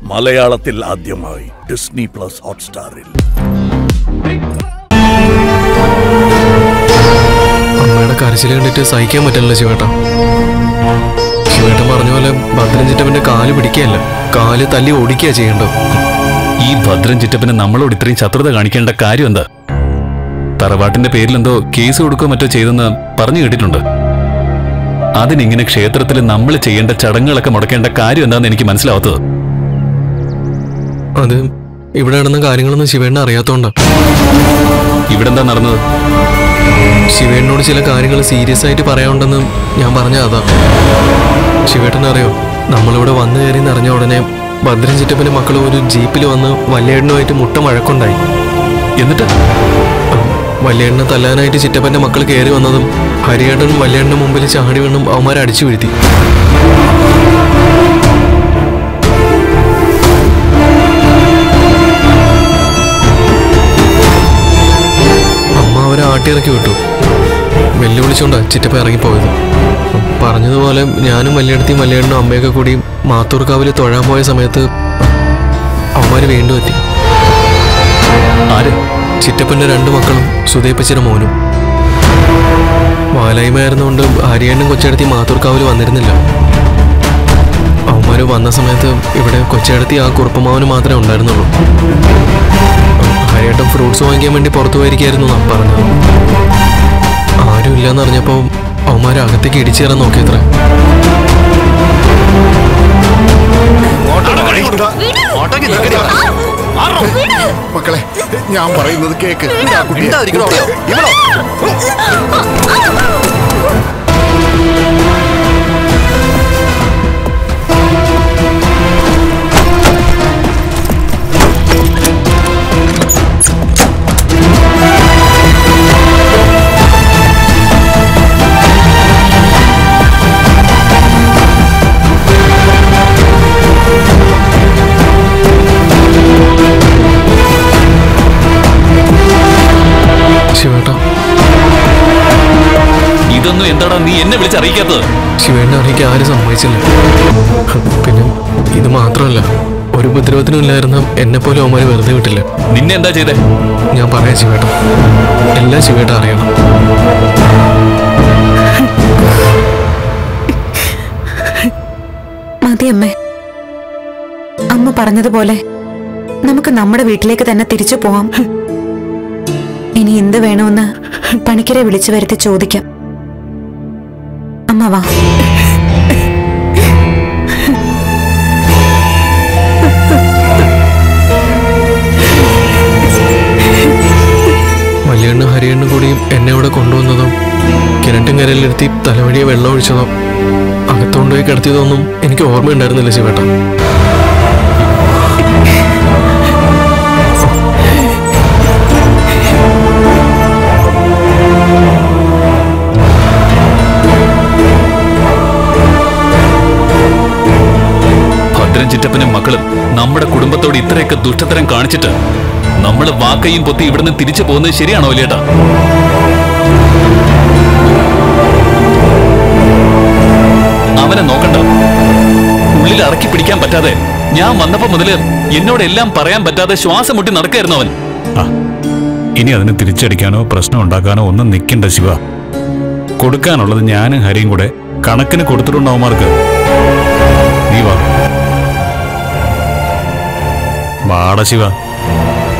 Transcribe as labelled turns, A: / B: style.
A: മലയാളത്തിൽ ആദ്യമായി Disney plus ഹോട്ട്സ്റ്റാറിൽ
B: അമ്മയുടെ കരച്ചിൽ കണ്ടിട്ട് സഹിക്കാൻ പറ്റില്ല ശിവേട്ട ശിവേട്ടൻ പറഞ്ഞ പോലെ ഭദ്രൻ ചിറ്റപ്പന്റെ കാല് പിടിക്കുകയല്ല കാല് തല്ലി ഓടിക്കുക ചെയ്യേണ്ടത്
C: ഈ ഭദ്രൻ ചിറ്റപ്പന് നമ്മളോട് ഇത്രയും ശത്രുത കാണിക്കേണ്ട കാര്യം എന്താ തറവാട്ടിന്റെ പേരിൽ എന്തോ കേസ് കൊടുക്കുകയോ മറ്റോ ചെയ്തെന്ന് പറഞ്ഞു കേട്ടിട്ടുണ്ട് അതിനിങ്ങനെ ക്ഷേത്രത്തിൽ നമ്മൾ ചെയ്യേണ്ട ചടങ്ങുകളൊക്കെ മുടക്കേണ്ട കാര്യം എന്താണെന്ന് എനിക്ക് മനസ്സിലാവാത്തത്
B: അത് ഇവിടെ നടന്ന കാര്യങ്ങളൊന്നും ശിവേണ്ണ അറിയാത്തോണ്ടാ
C: ഇവിടെ എന്താ നടന്നത്
B: ശിവേട്ടനോട് ചില കാര്യങ്ങൾ സീരിയസ് ആയിട്ട് പറയാനുണ്ടെന്ന് ഞാൻ പറഞ്ഞ അതാ ശിവേട്ടൻ അറിയോ നമ്മളിവിടെ വന്നു കയറി അറിഞ്ഞ ഉടനെ ഭദ്രൻ ചിറ്റപ്പന്റെ മക്കൾ ഒരു ജീപ്പിൽ വന്ന് വല്യേട്ടനുമായിട്ട് മുട്ട മഴക്കുണ്ടായി
C: എന്നിട്ട്
B: വല്യേട്ടനെ തല്ലാനായിട്ട് ചിറ്റപ്പന്റെ മക്കൾ കയറി വന്നതും ഹരിയേട്ടൻ വല്യേട്ടന്റെ മുമ്പിൽ ചാടി വീണും അവന്മാരെ അടിച്ചു വീഴ്ത്തി അമ്മ അവരെ ആട്ടിയിറക്കി വിട്ടു വെല്ലുവിളിച്ചോണ്ടാ ചിറ്റപ്പ ഇറങ്ങിപ്പോയത് പറഞ്ഞതുപോലെ ഞാനും വല്യേടത്തിയും വല്യേട്ടനും അമ്മയൊക്കെ കൂടി മാത്തൂർക്കാവിൽ തൊഴാൻ പോയ സമയത്ത് അവന്മാര് വീണ്ടും എത്തി
C: ആര്
B: ചിറ്റപ്പന്റെ രണ്ട് മക്കളും സുധേപ്പച്ചിയുടെ മോനും വാലായ്മയായിരുന്നുകൊണ്ട് ഹരിയണ്ണും കൊച്ചേടത്തി മാത്തൂർക്കാവിൽ വന്നിരുന്നില്ല അവന്മാര് വന്ന സമയത്ത് ഇവിടെ കൊച്ചേടത്തി ആ കുറുപ്പമാവന് മാത്രമേ ഉണ്ടായിരുന്നുള്ളൂ ഹരിയേട്ടൻ ഫ്രൂട്ട്സ് വാങ്ങിക്കാൻ വേണ്ടി പുറത്തു പോയിരിക്കായിരുന്നു നാം പറഞ്ഞത് ആരും ഇല്ലെന്ന് അറിഞ്ഞപ്പോൾ അവന്മാരെ അകത്തേക്ക് ഇടിച്ചേറാൻ നോക്കിയത്രേ
D: മക്കളെ ഞാൻ പറയുന്നത് കേക്ക് ഇതാ കുട്ടിയെ.
B: ശിവേട്ട
C: ഇതൊന്നും എന്താടാ നീ എന്നെ വിളിച്ചറിയിക്കാത്തത്
B: ശിവേട്ട അറിയിക്കാൻ ആരും സമ്മതിച്ചില്ല പിന്നെ ഇത് മാത്രമല്ല ഒരു ഉപദ്രവത്തിനും ഇല്ലായിരുന്ന എന്നെ പോലെ അവന്മാര് വെറുതെ വിട്ടില്ല
C: നിന്നെ എന്താ ചെയ്തേ
B: ഞാൻ പറയാം ശിവേട്ട എല്ലാം ശിവേട്ട അറിയണം
E: മതി അമ്മേ അമ്മ പറഞ്ഞതുപോലെ നമുക്ക് നമ്മുടെ വീട്ടിലേക്ക് തന്നെ തിരിച്ചു പോവാം ഇനി എന്ത് വേണമെന്ന് പണിക്കരെ വിളിച്ചു വരുത്തി ചോദിക്കാം അമ്മ വാ
B: വല്യണ്ണ ഹരിയണ്ണ കൂടി എന്നെ ഇവിടെ കൊണ്ടുവന്നതും കിണറ്റും കരയിലിരുത്തി തലവഴിയെ വെള്ളം ഒഴിച്ചതോ അകത്തുകൊണ്ടുപോയി കിടത്തിയതൊന്നും എനിക്ക് ഓർമ്മയുണ്ടായിരുന്നില്ല ശിവേട്ട
C: ഭദ്രൻ ചിറ്റപ്പനും മക്കളും നമ്മുടെ കുടുംബത്തോട് ഇത്രയൊക്കെ ദുഷ്ടതരം കാണിച്ചിട്ട് നമ്മൾ വാക്കയും പൊത്തി ഇവിടുന്ന് തിരിച്ചു പോകുന്നത് ശരിയാണോ വലിയേട്ടാ അവനെ നോക്കണ്ട ഉള്ളിൽ അടക്കി പിടിക്കാൻ പറ്റാതെ ഞാൻ വന്നപ്പോ മുതല് എന്നോട് എല്ലാം പറയാൻ പറ്റാതെ ശ്വാസം മുട്ടി നടക്കായിരുന്നു അവൻ
F: ഇനി അതിന് തിരിച്ചടിക്കാനോ പ്രശ്നം ഉണ്ടാക്കാനോ ഒന്നും നിൽക്കണ്ട ശിവ കൊടുക്കാനുള്ളത് ഞാനും ഹരിയും കൂടെ കണക്കിന് കൊടുത്തിട്ടുണ്ട് അവന്മാർക്ക് നീ വാ വാട ശിവ